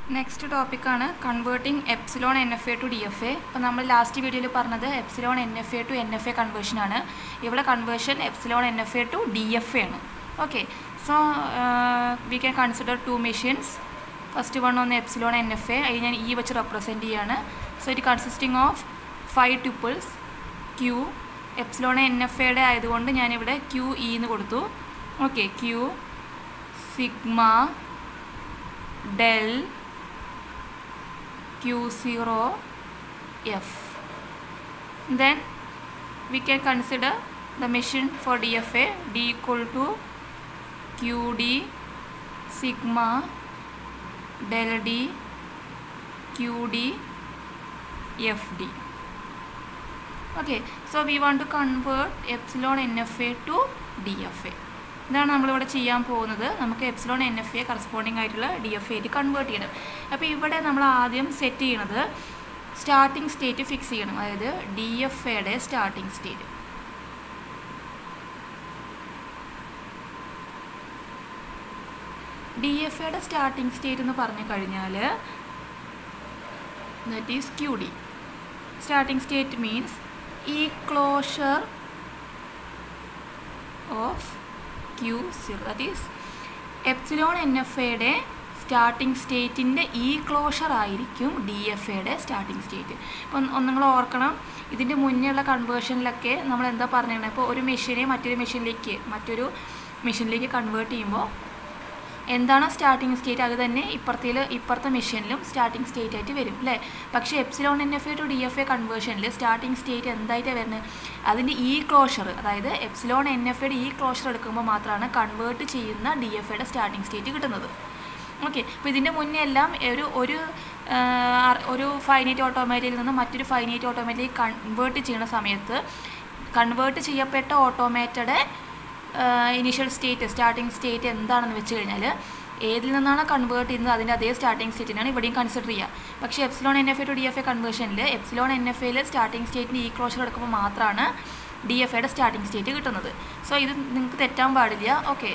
next ടോപ്പിക്കാണ് converting epsilon N F A to D F A അപ്പോൾ നമ്മൾ last വീഡിയോയിൽ പറഞ്ഞത് epsilon N F A to N F A കൺവേർഷനാണ് ഇവിടെ conversion epsilon N F A to D F A ആണ് okay so we can consider two machines first one ഒന്ന് epsilon N F A അത് ഞാൻ ഈ വെച്ച് റെപ്രസെൻറ്റ് ചെയ്യാണ് so it consisting of five tuples Q epsilon N F എയുടെ ആയതുകൊണ്ട് ഞാനിവിടെ ക്യൂ ഇ എന്ന് കൊടുത്തു okay Q sigma del q0 f then we can consider the machine for dfa d equal to qd sigma del d qd fd okay so we want to convert epsilon nfa to dfa ഇതാണ് നമ്മളിവിടെ ചെയ്യാൻ പോകുന്നത് നമുക്ക് epsilon N F A corresponding ആയിട്ടുള്ള D F A convert ചെയ്യണം അപ്പോൾ ഇവിടെ നമ്മൾ ആദ്യം സെറ്റ് ചെയ്യണത് സ്റ്റാർട്ടിംഗ് സ്റ്റേറ്റ് ഫിക്സ് ചെയ്യണം അതായത് ഡി എഫ് എയുടെ സ്റ്റാർട്ടിംഗ് സ്റ്റേറ്റ് ഡി എഫ് എയുടെ സ്റ്റാർട്ടിംഗ് സ്റ്റേറ്റ് എന്ന് പറഞ്ഞു കഴിഞ്ഞാൽ that is Q D starting state means E closure of Q zero that is epsilon N F എയുടെ സ്റ്റാർട്ടിംഗ് സ്റ്റേറ്റിൻ്റെ ഈ ക്ലോഷർ ആയിരിക്കും ഡി എഫ് എയുടെ സ്റ്റാർട്ടിംഗ് സ്റ്റേറ്റ് ഇപ്പം നിങ്ങൾ ഓർക്കണം ഇതിൻ്റെ മുന്നേ ഉള്ള കൺവേർഷനിലൊക്കെ നമ്മൾ എന്താ പറഞ്ഞിരുന്നത് ഇപ്പോൾ ഒരു മെഷീനെ മറ്റൊരു മെഷീനിലേക്ക് മറ്റൊരു മെഷീനിലേക്ക് കൺവേർട്ട് ചെയ്യുമ്പോൾ എന്താണോ സ്റ്റാർട്ടിംഗ് സ്റ്റേറ്റ് അത് തന്നെ ഇപ്പുറത്തിൽ ഇപ്പുറത്തെ മെഷീനിലും സ്റ്റാർട്ടിംഗ് സ്റ്റേറ്റ് ആയിട്ട് വരും അല്ലേ പക്ഷേ epsilon N F A to D F A കൺവേർഷനിൽ സ്റ്റാർട്ടിംഗ് സ്റ്റേറ്റ് എന്തായിട്ടാണ് വരുന്നത് അതിൻ്റെ ഈ ക്ലോഷർ അതായത് എപ്സിലോൺ എൻ എഫ് എയുടെ ഈ ക്ലോഷർ എടുക്കുമ്പോൾ മാത്രമാണ് കൺവേർട്ട് ചെയ്യുന്ന ഡി എഫ് എയുടെ സ്റ്റാർട്ടിംഗ് സ്റ്റേറ്റ് കിട്ടുന്നത് ഓക്കെ അപ്പോൾ ഇതിൻ്റെ മുന്നേ എല്ലാം ഒരു ഒരു ഒരു ഫൈനൈറ്റ് ഓട്ടോമാറ്റിയിൽ നിന്ന് മറ്റൊരു ഫൈനൈറ്റ് ഓട്ടോമാറ്റിലേക്ക് കൺവേർട്ട് ചെയ്യുന്ന സമയത്ത് കൺവേർട്ട് ചെയ്യപ്പെട്ട ഓട്ടോമാറ്റയുടെ ഇനീഷ്യൽ സ്റ്റേറ്റ് സ്റ്റാർട്ടിംഗ് സ്റ്റേറ്റ് എന്താണെന്ന് വെച്ച് കഴിഞ്ഞാൽ ഏതിൽ നിന്നാണ് കൺവേർട്ട് ചെയ്യുന്നത് അതിൻ്റെ അതേ സ്റ്റാർട്ടിംഗ് സ്റ്റേറ്റിനാണ് ഇവിടെയും കൺസിഡർ ചെയ്യുക പക്ഷേ epsilon N F A to D F A കൺവേർഷനിൽ എപ്സിലോൺ എൻ എഫ് എയിൽ സ്റ്റാർട്ടിംഗ് സ്റ്റേറ്റിന് ഈ ക്ലോഷർ എടുക്കുമ്പോൾ മാത്രമാണ് ഡി എഫ് എയുടെ സ്റ്റാർട്ടിംഗ് സ്റ്റേറ്റ് കിട്ടുന്നത് സോ ഇത് നിങ്ങൾക്ക് തെറ്റാൻ പാടില്ല ഓക്കെ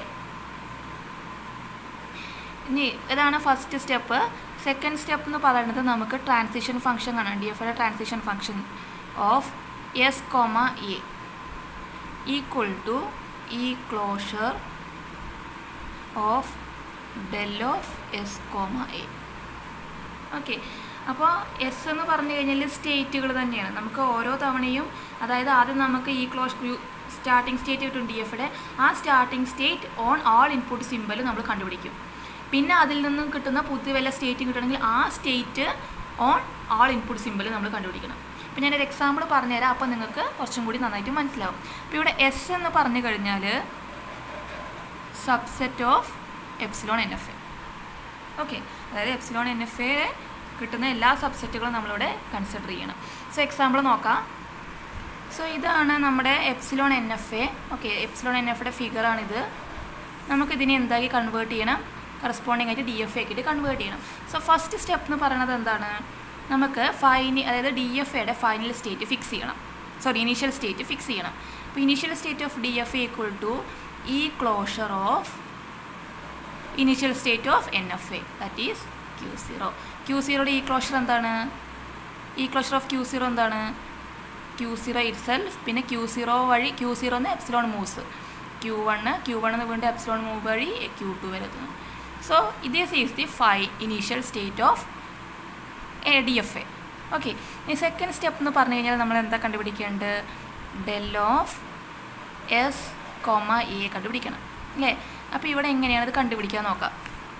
ഇനി ഇതാണ് ഫസ്റ്റ് സ്റ്റെപ്പ് സെക്കൻഡ് സ്റ്റെപ്പ് എന്ന് പറയുന്നത് നമുക്ക് ട്രാൻസിഷൻ ഫംഗ്ഷൻ കാണാം ഡി എഫ് എയുടെ transition function of S comma A equal to E closure of del of S comma A okay അപ്പോൾ എസ് എന്ന് പറഞ്ഞു കഴിഞ്ഞാൽ സ്റ്റേറ്റുകൾ തന്നെയാണ് നമുക്ക് ഓരോ തവണയും അതായത് ആദ്യം നമുക്ക് ഈ ക്ലോഷ് സ്റ്റാർട്ടിംഗ് സ്റ്റേറ്റ് കിട്ടും ഡി എഫിടെ ആ starting state on all input symbol നമ്മൾ കണ്ടുപിടിക്കും പിന്നെ അതിൽ നിന്നും കിട്ടുന്ന പുതിയ വല്ല സ്റ്റേറ്റ് കിട്ടണമെങ്കിൽ ആ state on all input symbol നമ്മൾ കണ്ടുപിടിക്കണം അപ്പോൾ ഞാനൊരു എക്സാമ്പിൾ പറഞ്ഞുതരാം അപ്പോൾ നിങ്ങൾക്ക് കുറച്ചും കൂടി നന്നായിട്ട് മനസ്സിലാവും അപ്പോൾ ഇവിടെ എസ് എന്ന് പറഞ്ഞു കഴിഞ്ഞാൽ subset of epsilon N F A okay അതായത് എപ്സിലോൺ എൻ എഫ് എ കിട്ടുന്ന എല്ലാ സബ്സെറ്റുകളും നമ്മളിവിടെ കൺസിഡർ ചെയ്യണം സോ എക്സാമ്പിൾ നോക്കാം സോ ഇതാണ് നമ്മുടെ epsilon N F A okay epsilon N F എയുടെ ഫിഗറാണിത് നമുക്കിതിനെ എന്താക്കി കൺവേർട്ട് ചെയ്യണം കറസ്പോണ്ടിങ് ആയിട്ട് ഡി എഫ് എക്കിട്ട് കൺവേർട്ട് ചെയ്യണം സോ ഫസ്റ്റ് സ്റ്റെപ്പ് എന്ന് പറയുന്നത് എന്താണ് നമുക്ക് ഫൈനി അതായത് ഡി എഫ് എയുടെ ഫൈനൽ സ്റ്റേറ്റ് ഫിക്സ് ചെയ്യണം സോറി ഇനീഷ്യൽ സ്റ്റേറ്റ് ഫിക്സ് ചെയ്യണം അപ്പോൾ initial state of D F A equal to E closure of initial state of N F A that is Q zero Q സീറോയുടെ ഈ closure എന്താണ് E closure of Q zero എന്താണ് Q zero itself പിന്നെ Q zero വഴി Q zero എന്ന് epsilon moves Q one Q വണ്ണിന്ന് വീണ്ടും epsilon move വഴി Q two വരെ എത്തുന്നു സോ ദിസ് ഈസ് ദി ഫൈ initial state of a D F A okay ഇനി സെക്കൻഡ് സ്റ്റെപ്പ് എന്ന് പറഞ്ഞു കഴിഞ്ഞാൽ നമ്മൾ എന്താ കണ്ടുപിടിക്കേണ്ടത് del of S comma A കണ്ടുപിടിക്കണം അല്ലേ അപ്പോൾ ഇവിടെ എങ്ങനെയാണ് ഇത് കണ്ടുപിടിക്കാൻ നോക്കാം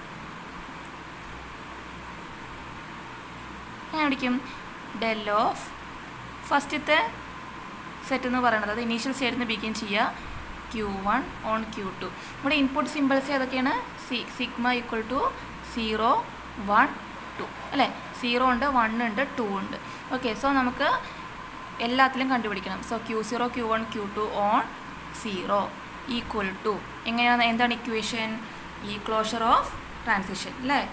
ഞാൻ പിടിക്കും ഡെൽ ഓഫ് ഫസ്റ്റത്തെ സെറ്റ് എന്ന് പറയുന്നത് അത് ഇനീഷ്യൽ സ്റ്റേറ്റിൽ നിന്ന് ബിഗിൻ ചെയ്യുക Q one on Q two ഇവിടെ ഇൻപുട്ട് സിമ്പിൾസ് ഏതൊക്കെയാണ് C sigma equal to zero one two അല്ലേ സീറോ ഉണ്ട് വൺ ഉണ്ട് ടു ഉണ്ട് ഓക്കെ സോ നമുക്ക് എല്ലാത്തിലും കണ്ടുപിടിക്കണം so Q zero Q one Q two on zero equal to എങ്ങനെയാണ് എന്താണ് equation E closure of transition അല്ലേ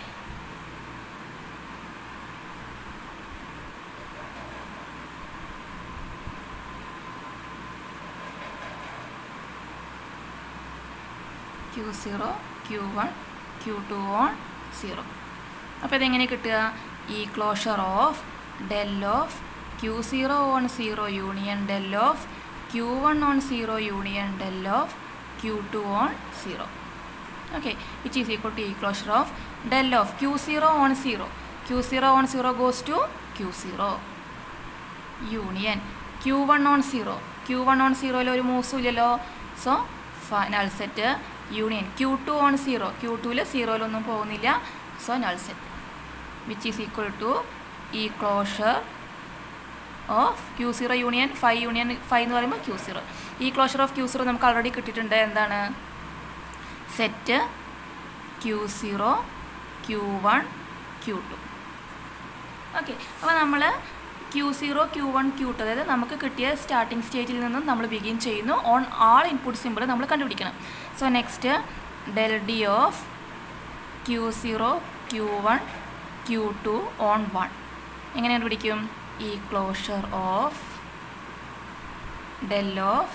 Q zero Q one Q two on zero അപ്പോൾ ഇതെങ്ങനെ കിട്ടുക E closure of del of Q zero on zero union del of Q one on zero union del of Q two on zero okay which is equal to e closure of del of q0 on 0 q0 on 0 goes to q0 union Q one on zero Q one on സീറോയിൽ ഒരു മൂസും ഇല്ലല്ലോ so null set union Q two on zero Q ടുവിൽ സീറോയിലൊന്നും പോകുന്നില്ല so null set which is equal to E closure of Q zero union phi union five എന്ന് പറയുമ്പോൾ Q zero E closure of Q zero നമുക്ക് already കിട്ടിയിട്ടുണ്ട് എന്താണ് set Q zero Q one Q two okay അപ്പോൾ നമ്മൾ Q zero Q one Q two അതായത് നമുക്ക് കിട്ടിയ സ്റ്റാർട്ടിംഗ് സ്റ്റേജിൽ നിന്നും നമ്മൾ ബിഗിൻ ചെയ്യുന്നു ഓൺ ആൾ ഇൻപുട്ട് സിമ്പിൾ നമ്മൾ കണ്ടുപിടിക്കണം so next del D of Q zero Q one Q two on one എങ്ങനെ കണ്ടുപിടിക്കും E closure of del of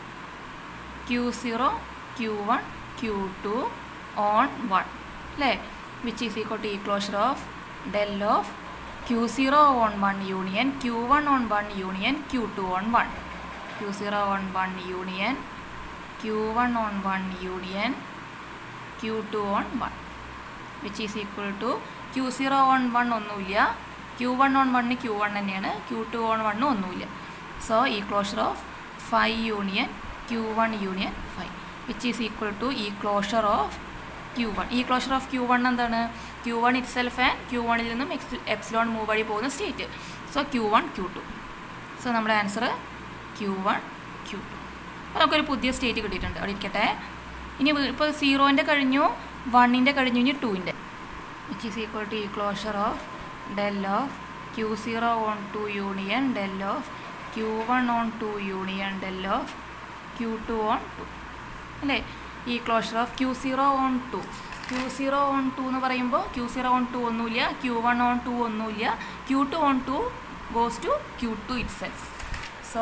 Q zero Q one Q two on one അല്ലേ which is equal to E closure of del of Q zero on one union Q one on one union Q two on one Q zero on one union Q one on one union Q two on one which is equal to Q zero on one ഒന്നുമില്ല Q one on one Q one തന്നെയാണ് Q two on വണ്ണും ഒന്നുമില്ല so E closure of five union Q one union phi which is equal to E closure of Q one E closure of Q one എന്താണ് Q one itself and Q വണിൽ നിന്നും X epsilon move വഴി പോകുന്ന state so Q one Q two so നമ്മുടെ answer Q one Q two അപ്പോൾ നമുക്കൊരു പുതിയ state കിട്ടിയിട്ടുണ്ട് അവിടെ ഇരിക്കട്ടെ ഇനി ഇപ്പോൾ സീറോൻ്റെ കഴിഞ്ഞു വണ്ണിൻ്റെ കഴിഞ്ഞു ഇനി ടൂവിൻ്റെ which is equal to E closure of del of Q zero on two union del of Q one on two union del of Q two on two അല്ലേ E closure of Q zero on two Q zero on two എന്ന് പറയുമ്പോൾ Q zero on two ഒന്നുമില്ല Q one on two ഒന്നുമില്ല q two on two goes to q two itself so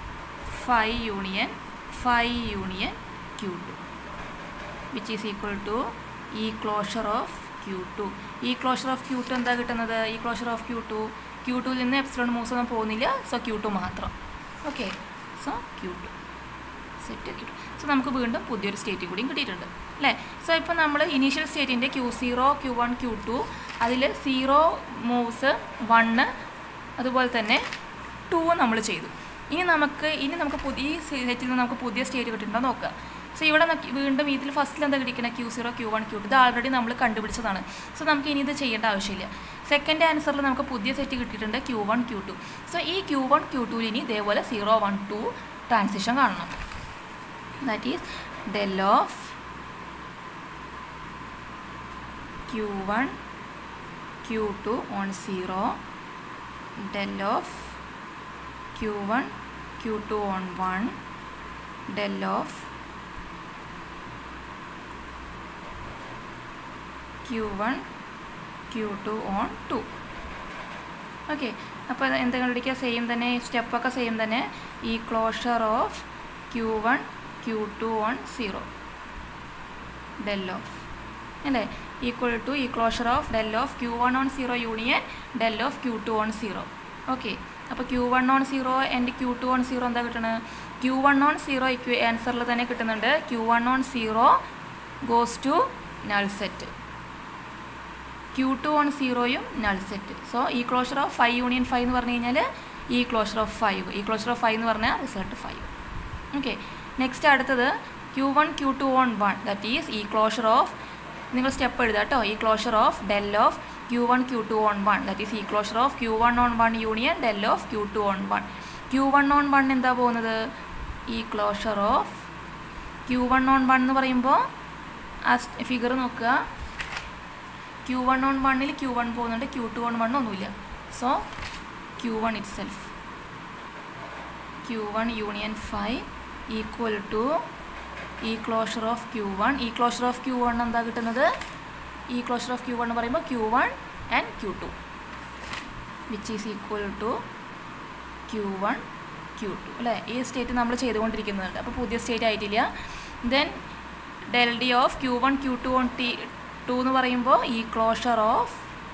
five union phi union Q two which is equal to E closure of Q two E closure of Q two എന്താ കിട്ടുന്നത് E closure of Q two q ടുവിൽ നിന്ന് epsilon moves ഒന്നും പോകുന്നില്ല so q two മാത്രം okay so q two set കിട്ടും so നമുക്ക് വീണ്ടും പുതിയൊരു സ്റ്റേറ്റ് കൂടിയും കിട്ടിയിട്ടുണ്ട് അല്ലേ സോ ഇപ്പോൾ നമ്മൾ ഇനീഷ്യൽ സ്റ്റേറ്റിൻ്റെ q zero Q one Q two അതിൽ സീറോ മൂവ്സ് വണ്ണ് അതുപോലെ തന്നെ ടു നമ്മൾ ചെയ്തു ഇനി നമുക്ക് ഇനി നമുക്ക് പുതിയ സെറ്റിൽ നിന്ന് നമുക്ക് പുതിയ സ്റ്റേറ്റ് കിട്ടിയിട്ടുണ്ടോ നോക്കുക സോ ഇവിടെ നോക്കി- വീണ്ടും ഇതിൽ ഫസ്റ്റിൽ എന്താ കിട്ടിക്കുന്നത് q zero Q one Q two ഇത് ആൾറെഡി നമ്മൾ കണ്ടുപിടിച്ചതാണ് സോ നമുക്ക് ഇനി ഇത് ചെയ്യേണ്ട ആവശ്യമില്ല സെക്കൻഡ് ആൻസറിൽ നമുക്ക് പുതിയ സെറ്റ് കിട്ടിയിട്ടുണ്ട് q one Q two so ഈ ക്യൂ വൺ ക്യൂ ടുവിൽ ഇനി ഇതേപോലെ സീറോ വൺ ടു ട്രാൻസിഷൻ കാണണം that is del of q1 q2 on 0 del of q1 q2 on 1 del of q1 q2 on 2 okay അപ്പോൾ എന്താ കണ്ടുപിടിക്കുക same തന്നെ സ്റ്റെപ്പൊക്കെ സെയിം തന്നെ E closure of Q one Q two on zero del of അല്ലേ equal to E closure of del of Q one on zero union del of Q two on zero okay അപ്പോൾ q one on zero and q two on zero എന്താ കിട്ടണത് q one on zero ഇക്വ ആൻസറിൽ തന്നെ കിട്ടുന്നുണ്ട് q one on zero goes to null set q two on സീറോയും null set so E closure of five union five എന്ന് പറഞ്ഞു കഴിഞ്ഞാൽ E closure of five E closure of five എന്ന് പറഞ്ഞാൽ റിസൾട്ട് ഫൈവ് ഓക്കെ നെക്സ്റ്റ് അടുത്തത് q one Q two on one that is E closure of നിങ്ങൾ step എഴുതുക കേട്ടോ E closure of del of Q one Q two on one that is E closure of Q one on one union del of Q two on one q one on one എന്താ പോകുന്നത് E closure of Q one on one എന്ന് പറയുമ്പോൾ ആ figure നോക്കുക q one on വണ്ണിൽ q one പോകുന്നുണ്ട് q two on one ഒന്നുമില്ല so Q one itself q one union five equal to E closure of Q one E closure of Q one എന്താ കിട്ടുന്നത് E closure of Q one എന്ന് പറയുമ്പോൾ q one and q two which is equal to q one Q two അല്ലേ ഈ state നമ്മൾ ചെയ്തുകൊണ്ടിരിക്കുന്നുണ്ട് അപ്പോൾ പുതിയ സ്റ്റേറ്റ് ആയിട്ടില്ല then del D of Q one Q two on T two എന്ന് പറയുമ്പോൾ E closure of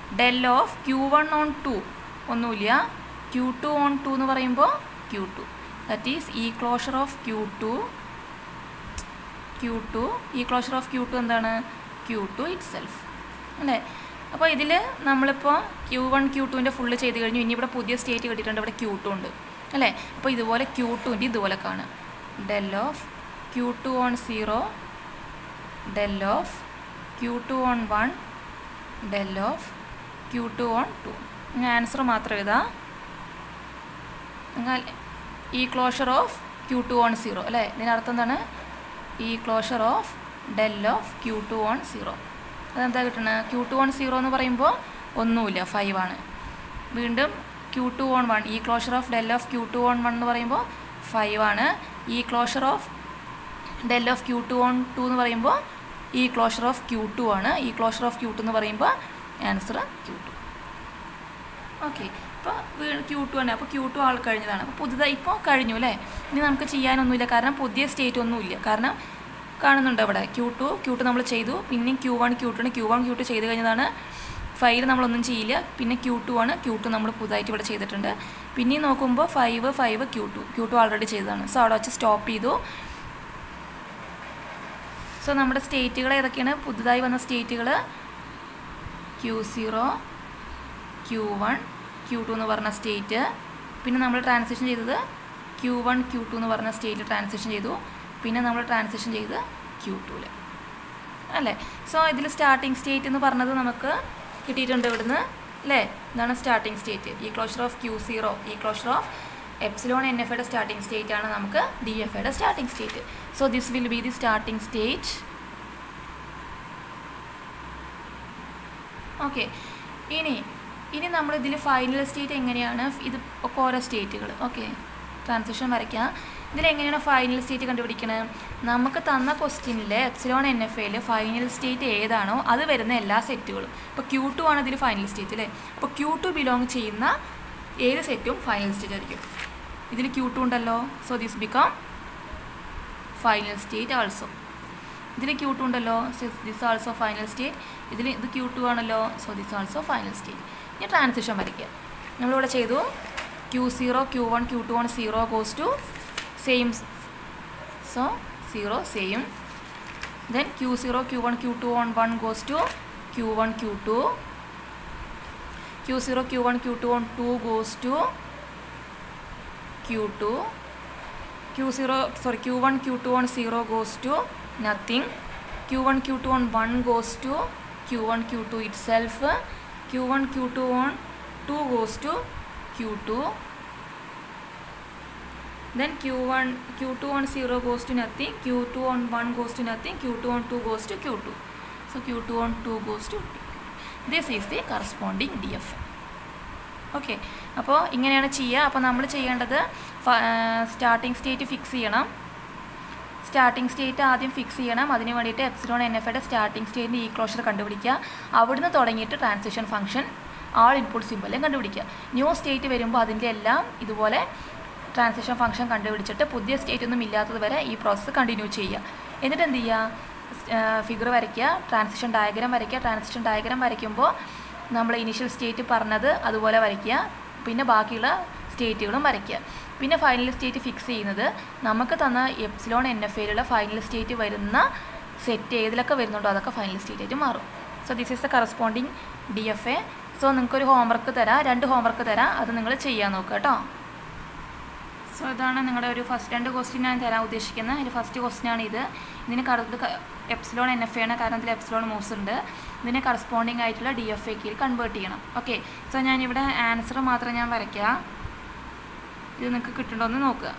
del of Q one on two ഒന്നുമില്ല ക്യൂ ടു ഓൺ ടു എന്ന് പറയുമ്പോൾ q two that is E closure of Q two q two E closure of Q two എന്താണ് q two itself അല്ലേ അപ്പോൾ ഇതിൽ നമ്മളിപ്പോൾ q one q ടുവിൻ്റെ full ചെയ്ത് കഴിഞ്ഞു ഇനി ഇവിടെ പുതിയ സ്റ്റേറ്റ് കിട്ടിയിട്ടുണ്ട് ഇവിടെ ക്യൂ ടു ഉണ്ട് അല്ലേ അപ്പോൾ ഇതുപോലെ ക്യൂ ടുവിൻ്റെ ഇതുപോലെ കാണും del of Q two on zero del of Q two on one del of Q two on two ഞാൻ ആൻസർ മാത്രം എഴുതാം നിങ്ങൾ E closure of Q two on zero അല്ലേ ഇതിനർത്ഥം എന്താണ് E closure of del of Q two on zero അതെന്താ കിട്ടുന്നത് Q two on zero എന്ന് പറയുമ്പോൾ ഒന്നുമില്ല ഫൈവ് ആണ് വീണ്ടും q two on one E closure of del of Q two on one എന്ന് പറയുമ്പോൾ ഫൈവ് ആണ് E closure of del of Q two on two എന്ന് പറയുമ്പോൾ E closure of Q two ആണ് E closure of Q two എന്ന് പറയുമ്പോൾ answer q two okay ഇപ്പോൾ q two ആണ് അപ്പോൾ ക്യൂ ടു ആൾ കഴിഞ്ഞതാണ് അപ്പോൾ പുതുതായി ഇപ്പോൾ കഴിഞ്ഞു അല്ലേ ഇനി നമുക്ക് ചെയ്യാനൊന്നുമില്ല കാരണം പുതിയ സ്റ്റേറ്റ് ഒന്നുമില്ല കാരണം കാണുന്നുണ്ട് അവിടെ ക്യൂ ടു ക്യൂ ടു നമ്മൾ ചെയ്തു പിന്നെ ക്യൂ വൺ ക്യൂ ടു ആണ് ക്യൂ വൺ ക്യൂ ടു ചെയ്ത് കഴിഞ്ഞതാണ് ഫൈവ് നമ്മളൊന്നും ചെയ്യില്ല പിന്നെ ക്യൂ ടു ആണ് ക്യൂ ടു നമ്മൾ പുതുതായിട്ട് ഇവിടെ ചെയ്തിട്ടുണ്ട് പിന്നെയും നോക്കുമ്പോൾ five five q two q two already ചെയ്തതാണ് സോ അവിടെ വെച്ച് സ്റ്റോപ്പ് ചെയ്തു സോ നമ്മുടെ സ്റ്റേറ്റുകൾ ഏതൊക്കെയാണ് പുതുതായി വന്ന സ്റ്റേറ്റുകൾ q zero Q one Q two എന്ന് പറഞ്ഞ സ്റ്റേറ്റ് പിന്നെ നമ്മൾ ട്രാൻസിഷൻ ചെയ്തത് ക്യൂ വൺ ക്യൂ ടു എന്ന് പറഞ്ഞ സ്റ്റേറ്റ് ട്രാൻസിഷൻ ചെയ്തു പിന്നെ നമ്മൾ ട്രാൻസിഷൻ ചെയ്ത് ക്യൂ ടുവിൽ അല്ലേ സോ ഇതിൽ സ്റ്റാർട്ടിംഗ് സ്റ്റേറ്റ് എന്ന് പറഞ്ഞത് നമുക്ക് കിട്ടിയിട്ടുണ്ട് ഇവിടുന്ന് അല്ലേ ഇതാണ് starting state E closure of Q zero E closure of epsilon N F യുടെ സ്റ്റാർട്ടിംഗ് സ്റ്റേറ്റ് ആണ് നമുക്ക് ഡി എഫ് യുടെ starting state so this will be the starting state okay ഇനി ഇനി നമ്മൾ ഇതിൽ ഫൈനൽ സ്റ്റേറ്റ് എങ്ങനെയാണ് ഇത് ഒക്കെ ഓരോ സ്റ്റേറ്റുകൾ ഓക്കെ ട്രാൻസിഷൻ വരയ്ക്കാം ഇതിലെങ്ങനെയാണ് ഫൈനൽ സ്റ്റേറ്റ് കണ്ടുപിടിക്കുന്നത് നമുക്ക് തന്ന ക്വസ്റ്റ്യനിൽ എപ്സിലോൺ എൻ എഫ് എയിൽ ഫൈനൽ സ്റ്റേറ്റ് ഏതാണോ അത് വരുന്ന എല്ലാ സെറ്റുകളും ഇപ്പോൾ ക്യൂ ടു ആണ് ഇതിൽ ഫൈനൽ സ്റ്റേറ്റ് അല്ലേ അപ്പോൾ ക്യൂ ടു ബിലോങ് ചെയ്യുന്ന ഏത് സെറ്റും ഫൈനൽ സ്റ്റേറ്റ് ആയിരിക്കും ഇതിൽ ക്യൂ ടു ഉണ്ടല്ലോ so this become final state also ഇതിൽ ക്യൂ ടു ഉണ്ടല്ലോ ദിസ് ആൾസോ ഫൈനൽ സ്റ്റേറ്റ് ഇതിൽ ഇത് ക്യൂ ടു ആണല്ലോ so this also final state ഇനി ട്രാൻസിഷൻ വരയ്ക്കുക നമ്മളിവിടെ ചെയ്തു q zero Q one Q two one zero goes to same so zero same then q zero Q one Q two one one goes to q one Q two Q zero Q one Q two one two goes to q two Q zero sorry q one Q two one zero goes to nothing q one Q two one one goes to q one Q two itself q one Q two one two goes to q two then q1 q2 on 0 goes to nothing q2 on 1 goes to nothing q2 on 2 goes to q2 so q2 on 2 goes to this is the corresponding df okay അപ്പോൾ ഇങ്ങനെയാണ് ചെയ്യുക അപ്പോൾ നമ്മൾ ചെയ്യേണ്ടത് starting state fix ചെയ്യണം starting state ആദ്യം fix ചെയ്യണം അതിന് വേണ്ടിയിട്ട് എപ്സിലോൺ എൻ എഫയുടെ സ്റ്റാർട്ടിംഗ് സ്റ്റേറ്റിൻ്റെ ഈ ക്ലോഷർ കണ്ടുപിടിക്കുക അവിടുന്ന് തുടങ്ങിയിട്ട് ട്രാൻസിഷൻ ഫംഗ്ഷൻ ആൾ ഇൻപുട്ട് സിമ്പലും കണ്ടുപിടിക്കുക ന്യൂ സ്റ്റേറ്റ് വരുമ്പോൾ അതിൻ്റെ എല്ലാം ഇതുപോലെ ട്രാൻസിഷൻ ഫംഗ്ഷൻ കണ്ടുപിടിച്ചിട്ട് പുതിയ സ്റ്റേറ്റ് ഒന്നും ഇല്ലാത്തത് വരെ ഈ പ്രോസസ്സ് കണ്ടിന്യൂ ചെയ്യുക എന്നിട്ട് എന്ത് ചെയ്യുക ഫിഗർ വരയ്ക്കുക ട്രാൻസിഷൻ ഡയഗ്രാം വരയ്ക്കുക ട്രാൻസിഷൻ ഡയഗ്രാം വരയ്ക്കുമ്പോൾ നമ്മൾ ഇനീഷ്യൽ സ്റ്റേറ്റ് പറഞ്ഞത് അതുപോലെ വരയ്ക്കുക പിന്നെ ബാക്കിയുള്ള സ്റ്റേറ്റുകളും വരയ്ക്കുക പിന്നെ ഫൈനൽ സ്റ്റേറ്റ് ഫിക്സ് ചെയ്യുന്നത് നമുക്ക് തന്ന എപ്സിലോൺ എൻ എഫ് എയിലുള്ള ഫൈനൽ സ്റ്റേറ്റ് വരുന്ന സെറ്റ് ഏതിലൊക്കെ വരുന്നുണ്ടോ അതൊക്കെ ഫൈനൽ സ്റ്റേറ്റ് ആയിട്ട് മാറും so this is the corresponding D F A so നിങ്ങൾക്കൊരു ഹോംവർക്ക് തരാം രണ്ട് ഹോംവർക്ക് തരാം അത് നിങ്ങൾ ചെയ്യാൻ നോക്കുക കേട്ടോ സോ ഇതാണ് നിങ്ങളുടെ ഒരു ഫസ്റ്റ് രണ്ട് ക്വസ്റ്റ്യൻ ഞാൻ തരാൻ ഉദ്ദേശിക്കുന്നത് അതിൽ ഫസ്റ്റ് ക്വസ്റ്റ്യൻ ആണ് ഇത് ഇതിന് കറക്റ്റ് എപ്സിലോൺ എൻ എഫ് ആണ് കാരണം ഇതിൽ എപ്സിലോൺ മൂവ്സ് ഉണ്ട് ഇതിന് കറസ്പോണ്ടിങ് ആയിട്ടുള്ള ഡി എഫ് എക്ക് കൺവേർട്ട് ചെയ്യണം ഓക്കെ സോ ഞാനിവിടെ ആൻസർ മാത്രം ഞാൻ വരയ്ക്കാം ഇത് നിങ്ങൾക്ക് കിട്ടുന്നുണ്ടോ എന്ന് നോക്കുക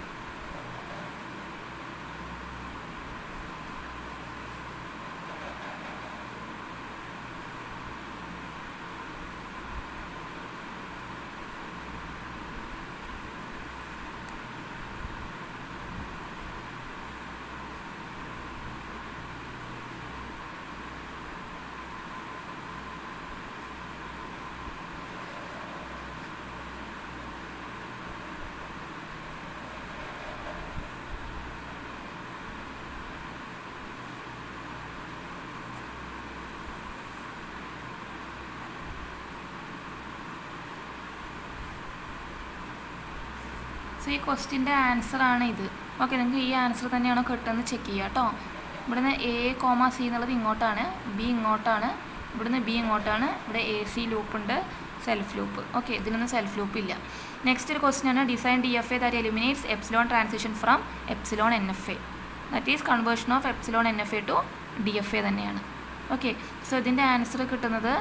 സോ ഈ ക്വസ്റ്റിൻ്റെ ആൻസറാണ് ഇത് ഓക്കെ നിങ്ങൾക്ക് ഈ ആൻസർ തന്നെയാണോ കിട്ടുന്നത് ചെക്ക് ചെയ്യുക കേട്ടോ ഇവിടുന്ന് എ കോമ സി എന്നുള്ളത് ഇങ്ങോട്ടാണ് ബി ഇങ്ങോട്ടാണ് ഇവിടുന്ന് ബി ഇങ്ങോട്ടാണ് ഇവിടെ എ സി ലൂപ്പ് ഉണ്ട് സെൽഫ് ലൂപ്പ് ഓക്കെ ഇതിനൊന്നും സെൽഫ് ലൂപ്പ് ഇല്ല നെക്സ്റ്റ് ഒരു ക്വസ്റ്റ്യൻ ആണ് design D F A that eliminates epsilon transition from epsilon N F A that is conversion of epsilon N F A to D F A തന്നെയാണ് okay so ഇതിൻ്റെ answer കിട്ടുന്നത്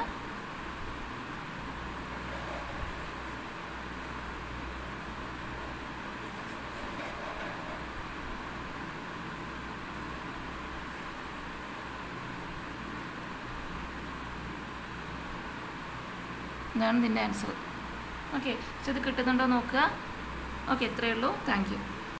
ഇതാണ് ഇതിൻ്റെ answer okay so ഇത് കിട്ടുന്നുണ്ടോ നോക്കുക okay ഇത്രയേ ഉള്ളൂ താങ്ക് യു